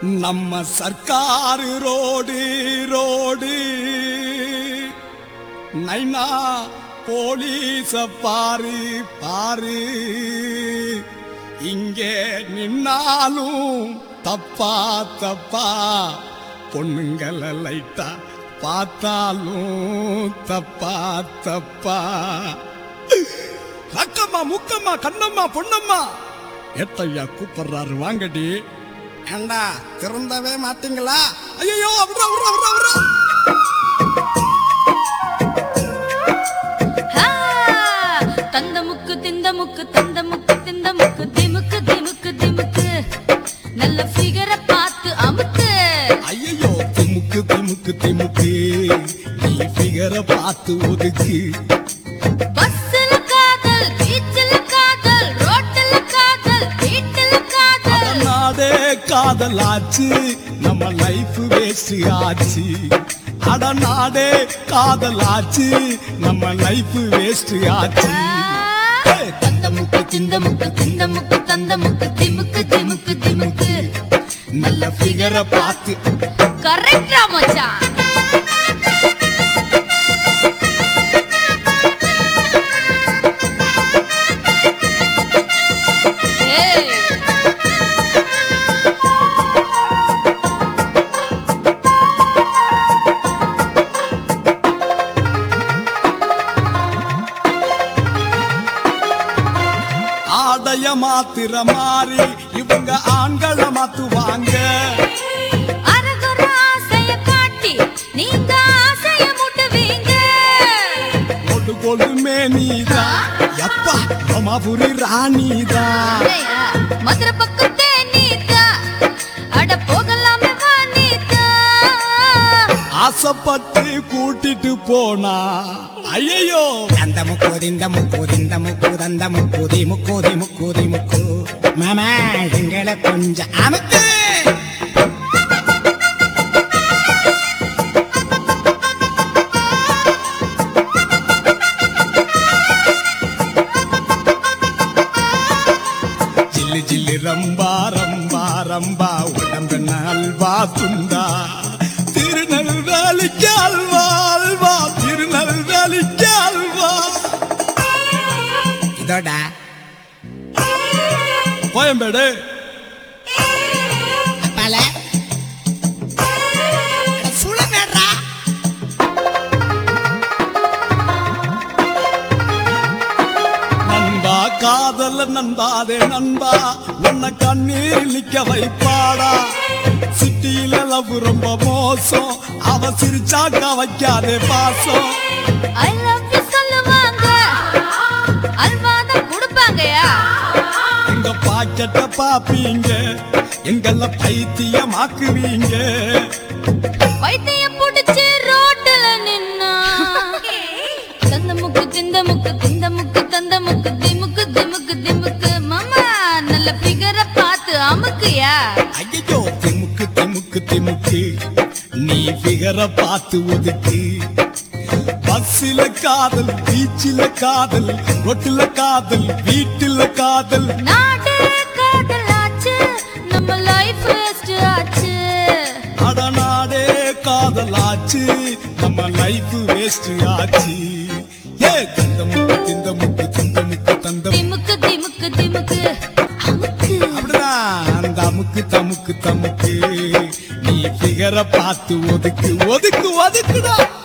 நம்ம சர்க்காரு road road நைனா போலீஸ பாரு பாரு இங்கே நின்னாலும் தப்பா தப்பா பொண்ணுங்கள லைட்டா பார்த்தாலும் தப்பா தப்பா அக்கம்மா முக்கம்மா கண்ணம்மா பொண்ணம்மா ஏத்தையா கூப்பிடுறாரு வாங்கடி ஏண்டா திறந்தவே மாட்டீங்களா ஐயோ அவரா அவரா அவரா அவரா ஆ, தந்த முக்கு திந்த முக்கு தந்த முக்கு திந்த முக்கு திமுக்கு திமுக்கு திமுக்கு நல்ல ஃபிகரை பார்த்து அமுக்கு ஐயோ திமுக்கு திமுக்கு திமுக்கு நீ ஃபிகரை பார்த்து ஒதுக்கு பஸ்ல காதல் பீச்சில் காதல் ரோட்டில் காதல் வீட்டில் காதல் நாடே காதலாச்சு நம்ம லைஃப் வேஸ்ட் ஆச்சு அட நாடே காதலாச்சு நம்ம லைஃப் வேஸ்ட் ஆச்சு ஆ, தந்த முக்கு திந்த முக்கு திந்த முக்கு தந்த முக்கு திமுக்கு திமுக்கு திமுக்கு நல்ல ஃபிகரை பார்த்து கரெக்டா மச்சான் ஏய் ஆடைய மாத்திர மாறி இவங்க ஆண்களை மாத்துவாங்க அரகுற ஆசைய காட்டி நீங்க ஆசைய முட்டுவீங்க கொடு கொடுமே நீதான் எப்பா ரோமாபுரி ராணிதான் ஏய்யா, மதுரை பக்கத்தே நீதா அட போகலாமே வா நீதா ஆசைப்பட்டு கூட்டிட்டு போனா ஐயோ அந்த முக்கூதி இந்த முக்கூதி இந்த முக்கூதி அந்த முக்கூதி முக்கூதி முக்கூதி முக்கு மாமா எங்களை கொஞ்சம் அமுக்கு ஜில்லு ஜில்லு ரம்பா ரம்பா ரம்பா உடம்பு அல்வா துண்டா திருநெல்வேலிக்கு அல்வா அல்வா திருநெல்வேலிக்கு அல்வா இதோட கோயம்பேடு அப்பால சுழமேடுறா நண்பா காதல நண்பாதே நண்பா உன்னை கண்ணீர் நிக்க வைப்பாடா சிட்டியில லவ் ரொம்ப மோசம் அவ சிரிச்சாக்கா வைக்காதே பாசம் ஐ லவ் யூ சொல்லுவாங்க அல்வாதான் கொடுப்பாங்கயா எங்க பாக்கெட்ட பாப்பீங்க எங்கள பைத்தியமாக்குவீங்க பைத்தியம் புடிச்சு ரோட்டுல நின்னா தந்த முக்கு திந்த முக்கு திந்த முக்கு தந்த முக்கு திமுக்கு திமுக்கு திமுக்கு மாமா நல்ல ஃபிகரை பார்த்து அமுக்குயா ஐயோ திமுக்கு திமுக்கு திமுக்கு நீ பிகர பார்த்து ஒதுக்கு பஸ்ஸில காதல் பீச்சில காதல் ரொட்டில காதல் வீட்டில காதல் நாடு காதலாச்சு நம்ம லைஃப் வேஸ்ட் ஆச்சு அடநாடே காதலாச்சு நம்ம லைஃப் வேஸ்ட் ஆச்சு ஏ தந்த முக்கு திந்த முக்கு திந்த முக்கு தந்த முக்கு. திமுக்கு திமுக்கு திமுக்கு அமுக்கு அப்படிதான் அந்த அமுக்கு தமுக்கு தமுக்கு நீ பிகர பார்த்து ஒதுக்கு ஒதுக்கு ஒதுக்குடா